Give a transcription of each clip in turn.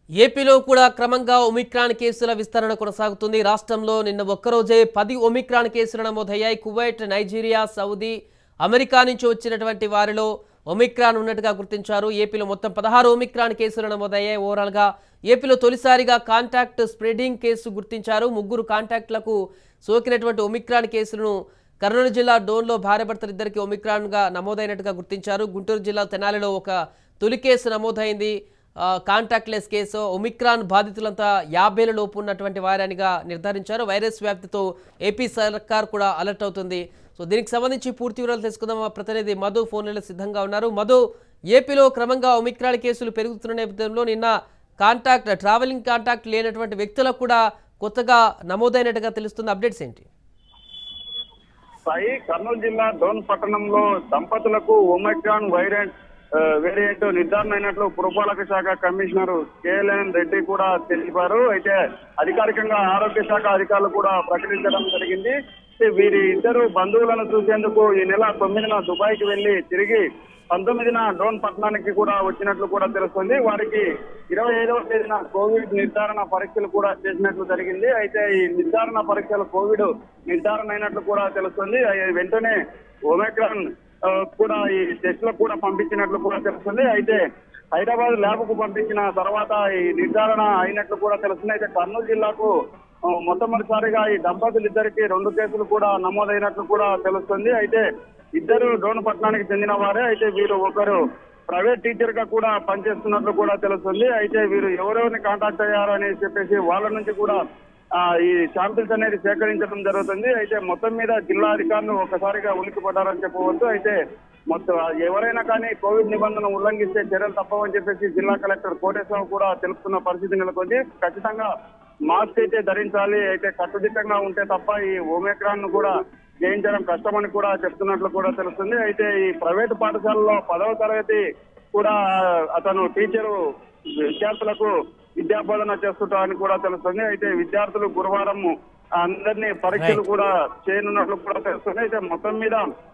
ఏపీలో కూడా క్రమంగా ఒమిక్రాన్ కేసుల విస్తరణ కొనసాగుతుంది రాష్ట్రంలో నిన్న ఒక్కరోజే పది ఒమిక్రాన్ కేసులు నమోదయ్యాయి కువైట్ నైజీరియా సౌదీ అమెరికా నుంచి వచ్చినటువంటి వారిలో ఒమిక్రాన్ ఉన్నట్టుగా గుర్తించారు ఏపీలో మొత్తం పదహారు ఒమిక్రాన్ కేసులు నమోదయ్యాయి ఓవరాల్గా ఏపీలో తొలిసారిగా కాంటాక్ట్ స్ప్రెడింగ్ కేసు గుర్తించారు ముగ్గురు కాంటాక్ట్లకు సోకినటువంటి ఒమిక్రాన్ కేసులను కర్నూలు జిల్లా డోన్లో భార్యాభర్తలు ఇద్దరికి ఒమిక్రాన్గా నమోదైనట్టుగా గుర్తించారు గుంటూరు జిల్లా తెనాలిలో ఒక తొలి కేసు నమోదైంది ఆ, కాంటాక్ట్లెస్ కేసు ఒమిక్రాన్ బాధితులంతా యాభైల లోపు ఉన్నటువంటి వారనిగా నిర్ధారించారు వైరస్ వ్యాప్తితో ఏపీ సర్కార్ కూడా అలర్ట్ అవుతుంది సో దీనికి సంబంధించి పూర్తి వివరాలు తెలుసుకుందాం మా ప్రతినిధి మధు ఫోన్లలో సిద్ధంగా ఉన్నారు మధు ఏపీలో క్రమంగా ఒమిక్రాన్ కేసులు పెరుగుతున్న నేపథ్యంలో నిన్న కాంటాక్ట్ ట్రావెలింగ్ కాంటాక్ట్ లేనటువంటి వ్యక్తులకు కూడా కొత్తగా నమోదైనట్టుగా తెలుస్తున్న అప్డేట్స్ ఏంటి సాయి కర్నూలు జిల్లా డోన్ పట్టణంలో దంపతులకు ఒమైక్రాన్ వైరెంట్ ఆ, వేరియంట్ నిర్ధారణ అయినట్లు పురపాలక శాఖ కమిషనర్ కేఎల్ఎన్ రెడ్డి కూడా తెలిపారు అయితే అధికారికంగా ఆరోగ్య శాఖ అధికారులు కూడా ప్రకటించడం జరిగింది అయితే వీరి ఇద్దరు బంధువులను చూసేందుకు ఈ నెల తొమ్మిదిన దుబాయ్కి వెళ్లి తిరిగి పంతొమ్మిదిన డోన్ పట్టణానికి కూడా వచ్చినట్లు కూడా తెలుస్తుంది వారికి ఇరవై ఐదవ తేదీన కోవిడ్ నిర్ధారణ పరీక్షలు కూడా చేసినట్లు జరిగింది అయితే ఈ నిర్ధారణ పరీక్షలు కోవిడ్ నిర్ధారణ అయినట్లు కూడా తెలుస్తుంది అయి వెంటనే ఒమైక్రాన్ ఆ, కూడా ఈ టెస్ట్ లో కూడా పంపించినట్లు కూడా తెలుస్తుంది అయితే హైదరాబాద్ ల్యాబ్ కు పంపించిన తర్వాత ఈ నిర్ధారణ అయినట్లు కూడా తెలుస్తుంది అయితే కర్నూలు జిల్లాకు ఆ, మొట్టమొదటిసారిగా ఈ దంపతులు ఇద్దరికి రెండు కేసులు కూడా నమోదైనట్లు కూడా తెలుస్తుంది అయితే ఇద్దరు డోన్ పట్టణానికి చెందిన వారే అయితే వీరు ఒకరు ప్రైవేట్ టీచర్ గా కూడా పనిచేస్తున్నట్లు కూడా తెలుస్తుంది అయితే వీరు ఎవరెవరిని కాంటాక్ట్ అయ్యారు అని చెప్పేసి వాళ్ళ నుంచి కూడా ఆ, ఈ శాంపిల్స్ అనేది సేకరించడం జరుగుతుంది అయితే మొత్తం మీద జిల్లా అధికారులు ఒకసారిగా ఉలిక్కిపడ్డారని చెప్పవచ్చు అయితే మొత్తం ఎవరైనా కానీ కోవిడ్ నిబంధన ఉల్లంఘిస్తే చర్యలు తప్పవని చెప్పేసి జిల్లా కలెక్టర్ కోటేశ్వరరావు కూడా తెలుపుతున్న పరిస్థితి నెలకొంది ఖచ్చితంగా మాస్క్ అయితే ధరించాలి అయితే కట్టుదిట్టంగా ఉంటే తప్ప ఈ ఓమెక్రాన్ ను కూడా జయించడం కష్టమని కూడా చెప్తున్నట్లు కూడా తెలుస్తుంది అయితే ఈ ప్రైవేట్ పాఠశాలలో పదవ తరగతి కూడా అతను టీచరు విద్యార్థులకు విద్యాబోధన చేస్తుంటారని కూడా తెలుస్తుంది అయితే విద్యార్థులు గురువారం అందరినీ పరీక్షలు కూడా చేయనున్నట్లు కూడా తెలుస్తుంది అయితే మొత్తం మీద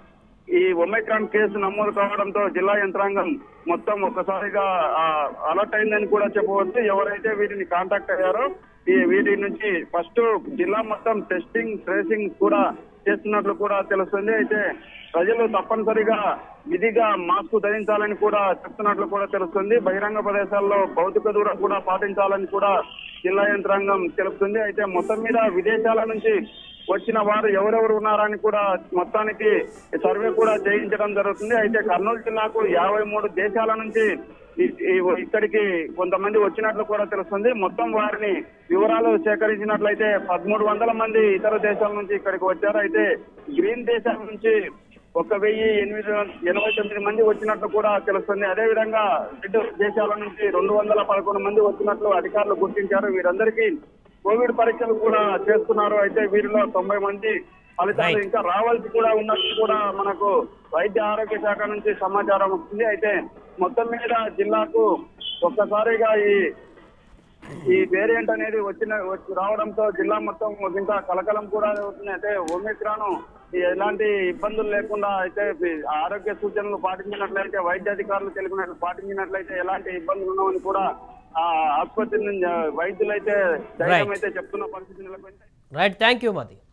ఈ ఒమైక్రాన్ కేసు నమోదు కావడంతో జిల్లా యంత్రాంగం మొత్తం ఒక్కసారిగా అలర్ట్ అయిందని కూడా చెప్పవచ్చు ఎవరైతే వీటిని కాంటాక్ట్ అయ్యారో ఈ వీటి నుంచి ఫస్ట్ జిల్లా మొత్తం టెస్టింగ్ ట్రేసింగ్ కూడా చేస్తున్నట్లు కూడా తెలుస్తుంది అయితే ప్రజలు తప్పనిసరిగా విధిగా మాస్క్ ధరించాలని కూడా చెప్తున్నట్లు కూడా తెలుస్తుంది బహిరంగ ప్రదేశాల్లో భౌతిక దూరం కూడా పాటించాలని కూడా జిల్లా యంత్రాంగం తెలుపుతుంది అయితే మొత్తం మీద విదేశాల నుంచి వచ్చిన వారు ఎవరెవరు ఉన్నారని కూడా మొత్తానికి సర్వే కూడా చేయించడం జరుగుతుంది అయితే కర్నూలు జిల్లాకు యాభై మూడు దేశాల నుంచి ఈ- ఈ- ఇక్కడికి కొంతమంది వచ్చినట్లు కూడా తెలుస్తుంది మొత్తం వారిని వివరాలు సేకరించినట్లయితే పదమూడు వందల మంది ఇతర దేశాల నుంచి ఇక్కడికి వచ్చారు అయితే గ్రీన్ దేశాల నుంచి ఒక వెయ్యి ఎనిమిది వం- ఎనభై తొమ్మిది మంది వచ్చినట్లు కూడా తెలుస్తుంది అదే విధంగా రెడ్ దేశాల నుంచి రెండు వందల పదకొండు మంది వచ్చినట్లు అధికారులు గుర్తించారు వీరందరికీ కోవిడ్ పరీక్షలు కూడా చేస్తున్నారు అయితే వీరిలో తొంభై మంది ఫలితాలు Right. ఇంకా రావాల్సి కూడా ఉన్నట్టు కూడా మనకు వైద్య ఆరోగ్య శాఖ నుంచి సమాచారం వస్తుంది అయితే మొత్తం మీద జిల్లాకు ఒక్కసారిగా ఈ ఈ వేరియంట్ అనేది వచ్చిన వచ్చి రావడంతో జిల్లా మొత్తం ఇంకా కలకలం కూడా అవుతుంది అయితే ఒమిక్రాన్ ఎలాంటి ఇబ్బందులు లేకుండా అయితే ఈ ఆరోగ్య సూచనలు పాటించినట్లయితే వైద్య అధికారులు తెలిపినట్లు పాటించినట్లయితే ఎలాంటి ఇబ్బందులు ఉన్నామని కూడా ఆ ఆసుపత్రి నుంచి వైద్యులైతే ధైర్యం Right. అయితే చెప్తున్న పరిస్థితి నెలకొంది రైట్ థ్యాంక్ యూ మది